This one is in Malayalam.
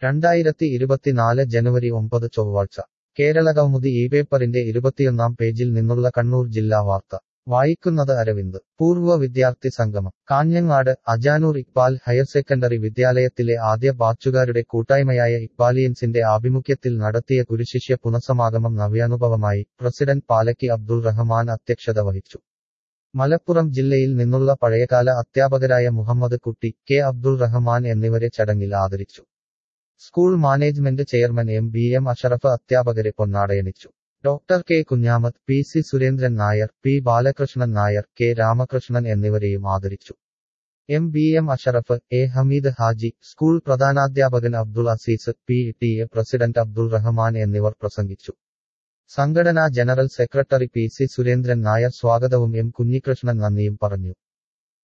രണ്ടായിരത്തി ഇരുപത്തിനാല് ജനുവരി ഒമ്പത് ചൊവ്വാഴ്ച കേരളകൗമുദി ഈ പേപ്പറിന്റെ ഇരുപത്തിയൊന്നാം പേജിൽ നിന്നുള്ള കണ്ണൂർ ജില്ലാ വാർത്ത വായിക്കുന്നത് അരവിന്ദ് പൂർവ്വ വിദ്യാർത്ഥി സംഗമം കാഞ്ഞങ്ങാട് അജാനൂർ ഇക്ബാൽ ഹയർ സെക്കൻഡറി വിദ്യാലയത്തിലെ ആദ്യ ബാച്ചുകാരുടെ കൂട്ടായ്മയായ ഇക്ബാലിയൻസിന്റെ ആഭിമുഖ്യത്തിൽ നടത്തിയ ഗുരുശിഷ്യ പുനഃസമാഗമം നവ്യാനുഭവമായി പ്രസിഡന്റ് പാലക്കി അബ്ദുൾ റഹ്മാൻ അധ്യക്ഷത വഹിച്ചു മലപ്പുറം ജില്ലയിൽ നിന്നുള്ള പഴയകാല അധ്യാപകരായ മുഹമ്മദ് കുട്ടി കെ അബ്ദുൾ റഹ്മാൻ എന്നിവരെ ചടങ്ങിൽ ആദരിച്ചു school management chairman M B M Ashraf അധ്യാപകരെ പൊന്നാടയണിച്ചു doctor K Kunhamath P C Surendran Nair P Balakrishnan Nair K Ramakrishnan എന്നിവരെയും ആദരിച്ചു M B M Ashraf A Hameed Haji school പ്രധാനാധ്യാപകൻ Abdul Azeez P T A president Abdul Rahman എന്നിവർ പ്രസംഗിച്ചു സംഘടനാ general secretary P C Surendran Nair സ്വാഗതവും എം കുഞ്ഞികൃഷ്ണൻ നന്ദിയും പറഞ്ഞു